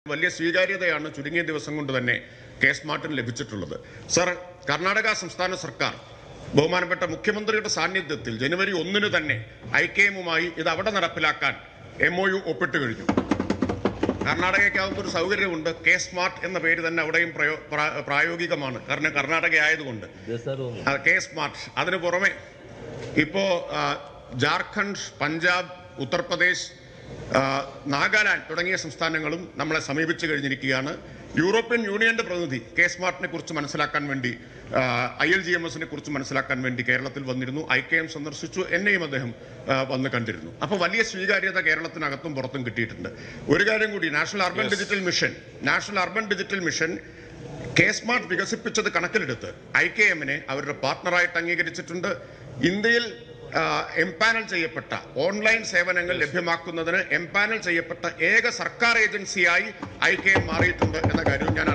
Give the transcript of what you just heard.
വലിയ സ്വീകാര്യതയാണ് ചുരുങ്ങിയ ദിവസം കൊണ്ട് തന്നെ കെ സ്മാർട്ടിന് ലഭിച്ചിട്ടുള്ളത് സർ കർണാടക സംസ്ഥാന സർക്കാർ ബഹുമാനപ്പെട്ട മുഖ്യമന്ത്രിയുടെ സാന്നിധ്യത്തിൽ ജനുവരി ഒന്നിന് തന്നെ ഐ കെ എമ്മുമായി ഇത് അവിടെ നടപ്പിലാക്കാൻ എം ഒ യു ഒപ്പിട്ട് കഴിഞ്ഞു കർണാടകയ്ക്കകത്ത് ഒരു സൗകര്യമുണ്ട് കെ സ്മാർട്ട് എന്ന പേര് തന്നെ അവിടെയും പ്രയോ പ്രാ- പ്രായോഗികമാണ് കാരണം കർണാടക ആയതുകൊണ്ട് ആ, കെ സ്മാർട്ട് അതിനു പുറമെ ഇപ്പോ ആ, ജാർഖണ്ഡ് പഞ്ചാബ് ഉത്തർപ്രദേശ് ആ, നാഗാലാൻഡ് തുടങ്ങിയ സംസ്ഥാനങ്ങളും നമ്മളെ സമീപിച്ചു കഴിഞ്ഞിരിക്കുകയാണ് യൂറോപ്യൻ യൂണിയന്റെ പ്രതിനിധി കെ സ്മാർട്ടിനെ കുറിച്ച് മനസ്സിലാക്കാൻ വേണ്ടി ഐ എൽ ജി എം എസിനെ കുറിച്ച് മനസ്സിലാക്കാൻ വേണ്ടി കേരളത്തിൽ വന്നിരുന്നു ഐ കെ എം സന്ദർശിച്ചു എന്നെയും അദ്ദേഹം ആ, വന്ന് കണ്ടിരുന്നു അപ്പോൾ വലിയ സ്വീകാര്യത കേരളത്തിനകത്തും പുറത്തും കിട്ടിയിട്ടുണ്ട് ഒരു കാര്യം കൂടി national urban digital mission national urban digital mission K smart വികസിപ്പിച്ചത് കണക്കിലെടുത്ത് ഐ കെ എമ്മിനെ അവരുടെ പാർട്ണറായിട്ട് അംഗീകരിച്ചിട്ടുണ്ട് ഇന്ത്യയിൽ ആ, എംപാനൽ ചെയ്യപ്പെട്ട ഓൺലൈൻ സേവനങ്ങൾ ലഭ്യമാക്കുന്നതിന് എംപാനൽ ചെയ്യപ്പെട്ട ഏക സർക്കാർ ഏജൻസിയായി ഐ കെ എം മാറിയിട്ടുണ്ട് എന്ന കാര്യവും ഞാൻ